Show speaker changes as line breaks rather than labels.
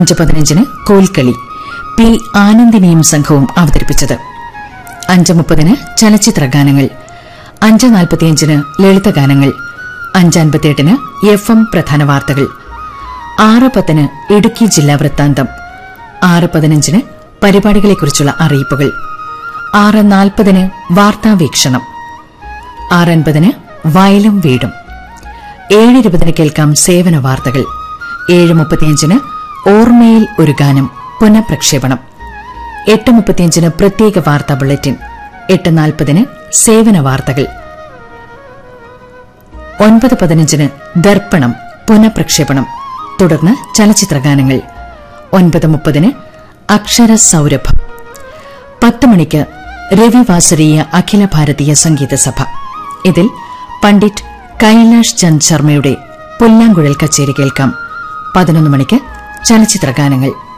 അഞ്ച് പതിനഞ്ചിന് കോൽക്കളി പി ആനന്ദിനിയും സംഘവും അവതരിപ്പിച്ചത് അഞ്ച് മുപ്പതിന് ചലച്ചിത്ര ഗാനങ്ങൾ അഞ്ച് നാൽപ്പത്തിയഞ്ചിന് ലളിതഗാനങ്ങൾ അഞ്ച് അൻപത്തിയെട്ടിന് എഫ് എം പ്രധാന വാർത്തകൾ ആറ് പത്തിന് ഇടുക്കി ജില്ലാ വൃത്താന്തം ആറ് പതിനഞ്ചിന് പരിപാടികളെക്കുറിച്ചുള്ള അറിയിപ്പുകൾ ആറ് നാൽപ്പതിന് വാർത്താവീക്ഷണം ആറ് അൻപതിന് വയലും വീടും ഏഴ് ഇരുപതിന് കേൾക്കാം സേവന വാർത്തകൾ ഏഴ് മുപ്പത്തിയഞ്ചിന് ഓർമ്മയിൽ ഒരു ഗാനം പുനഃപ്രക്ഷേപണം എട്ട് മുപ്പത്തിയഞ്ചിന് പ്രത്യേക വാർത്താ ബുള്ളറ്റിൻ എട്ട് നാൽപ്പതിന് സേവന വാർത്തകൾ ഒൻപത് പതിനഞ്ചിന് ദർപ്പണം പുനഃപ്രക്ഷേപണം തുടർന്ന് ചലച്ചിത്ര ഗാനങ്ങൾ ഒൻപത് മുപ്പതിന് അക്ഷര സൗരഭം പത്ത് മണിക്ക് രവിവാസരീയ അഖില ഭാരതീയ സംഗീത സഭ ഇതിൽ പണ്ഡിറ്റ് കൈലാഷ് ചന്ദ് ശർമ്മയുടെ പുല്ലാങ്കുഴൽ കച്ചേരി കേൾക്കാം പതിനൊന്ന് മണിക്ക് ചലച്ചിത്ര ഗാനങ്ങൾ